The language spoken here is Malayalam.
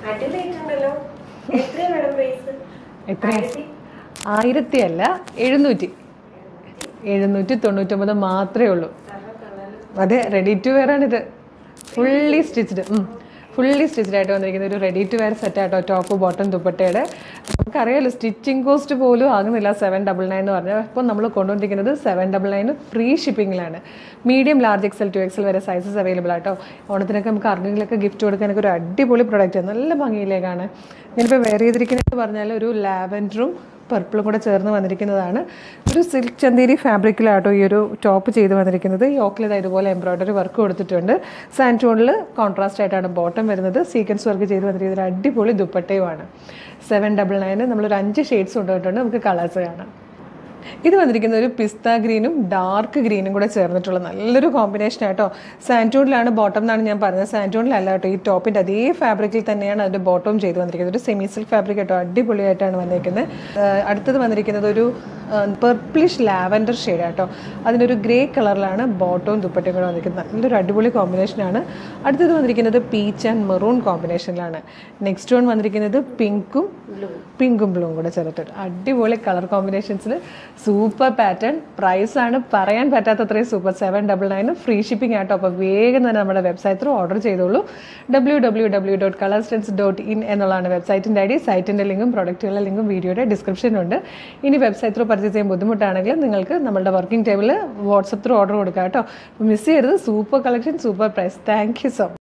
അടിപൊളിയായിട്ടുണ്ടല്ലോ എത്രയാ മേഡം പ്രൈസ് എത്ര ആയിരത്തി അല്ല എഴുന്നൂറ്റി എഴുന്നൂറ്റി തൊണ്ണൂറ്റൊമ്പത് മാത്രമേ ഉള്ളൂ അതെ റെഡി ടു വെയർ ആണിത് ഫുള്ളി സ്റ്റിച്ച്ഡ് ഫുള്ളി സ്റ്റിച്ച്ഡ് ആയിട്ട് വന്നിരിക്കുന്ന ഒരു റെഡി ടു വെയർ സെറ്റ് ആട്ടോ ടോപ്പ് ബോട്ടം ദുപ്പട്ടയുടെ നമുക്കറിയാലോ സ്റ്റിച്ചിങ് കോസ്റ്റ് പോലും ആകുന്നില്ല സെവൻ ഡബിൾ നയൻ എന്ന് പറഞ്ഞാൽ ഇപ്പോൾ നമ്മൾ കൊണ്ടുവന്നിരിക്കുന്നത് സെവൻ ഡബിൾ നയൻ ഫ്രീ ഷിപ്പിങ്ങിലാണ് medium large XL two XL വരെ സൈസസ് അവൈലബിൾ ആട്ടോ ഓണത്തിനൊക്കെ നമുക്ക് ആർക്കെങ്കിലൊക്കെ ഗിഫ്റ്റ് കൊടുക്കാനൊക്കെ ഒരു അടിപൊളി പ്രൊഡക്റ്റ് നല്ല ഭംഗിയിലേക്കാണ് ഞാനിപ്പോൾ വെയർ ചെയ്തിരിക്കുന്നത് പറഞ്ഞാൽ ഒരു ലാവൻഡറും പർപ്പിളും കൂടെ ചേർന്ന് വന്നിരിക്കുന്നതാണ് ഒരു സിൽക്ക് ചന്തേരി ഫാബ്രിക്കിലാട്ടോ ഈ ഒരു ടോപ്പ് ചെയ്ത് വന്നിരിക്കുന്നത് യോക്കിൽ ഇതുപോലെ എംബ്രോയ്ഡറി വർക്ക് കൊടുത്തിട്ടുണ്ട് സാൻറ്റോണിൽ കോൺട്രാസ്റ്റ് ആയിട്ടാണ് ബോട്ടം വരുന്നത് സീക്വൻസ് വർക്ക് ചെയ്ത് വന്നിരിക്കുന്നത് ഒരു അടിപൊളി ദുപ്പട്ടയുമാണ് സെവൻ ഡബിൾ നയന് നമ്മളൊരു അഞ്ച് ഷെയ്ഡ്സ് കൊണ്ടുപോയിട്ടുണ്ട് നമുക്ക് കളേഴ്സ് കാണാം ഇത് വന്നിരിക്കുന്ന ഒരു പിസ്ത ഗ്രീനും ഡാർക്ക് ഗ്രീനും കൂടെ ചേർന്നിട്ടുള്ള നല്ലൊരു കോമ്പിനേഷൻ ആട്ടോ സാൻറ്റൂണിലാണ് ബോട്ടം എന്നാണ് ഞാൻ പറഞ്ഞത് സാൻറ്റൂണിലല്ല കേട്ടോ ഈ ടോപ്പിൻ്റെ അതേ ഫാബ്രിക്കിൽ തന്നെയാണ് അതിൻ്റെ ബോട്ടം ചെയ്ത് വന്നിരിക്കുന്നത് ഒരു സെമി സിൽക്ക് ഫാബ്രിക് കേട്ടോ അടിപൊളിയായിട്ടാണ് വന്നിരിക്കുന്നത് ആഹ് അടുത്തത് വന്നിരിക്കുന്നത് ഒരു പെർപ്പിളിഷ് ലാവൻഡർ ഷെയ്ഡ് ആട്ടോ അതിനൊരു ഗ്രേ കളറിലാണ് ബോട്ടവും ദുപ്പട്ടയും കൂടെ വന്നിരിക്കുന്നത് നല്ലൊരു അടിപൊളി കോമ്പിനേഷനാണ് അടുത്തത് വന്നിരിക്കുന്നത് പീച്ച് ആൻഡ് മെറൂൺ കോമ്പിനേഷനിലാണ് നെക്സ്റ്റ് വൺ വന്നിരിക്കുന്നത് പിങ്കും പിങ്കും ബ്ലൂവും കൂടെ ചേർത്തിട്ട് അടിപൊളി കളർ കോമ്പിനേഷൻസിൽ സൂപ്പർ പാറ്റേൺ പ്രൈസ് ആണ് പറയാൻ പറ്റാത്തത്രയും super seven double nine free shipping ആട്ടോ അപ്പോൾ വേഗം തന്നെ നമ്മുടെ വെബ്സൈറ്റ് ത്രൂ ഓർഡർ ചെയ്തോളൂ ഡബ്ല്യൂ ഡബ്ല്യൂ ഡബ്ല്യൂ ഡോട്ട് കളർസ്റ്റൻസ് ഡോട്ട് ഇൻ എന്നുള്ളതാണ് വെബ്സൈറ്റിൻ്റെ ഐ ഡി സൈറ്റിൻ്റെ ലിങ്കും പ്രൊഡക്റ്റുകളുടെ ലിങ്കും വീഡിയോയുടെ ഡിസ്ക്രിപ്ഷനുണ്ട് ഇനി വെബ്സൈറ്റ് ത്രൂ പർച്ചേസ് ചെയ്യാൻ ബുദ്ധിമുട്ടാണെങ്കിൽ നിങ്ങൾക്ക് നമ്മുടെ working table WhatsApp through order കൊടുക്കാം കേട്ടോ മിസ് ചെയ്യരുത് super collection super price thank you so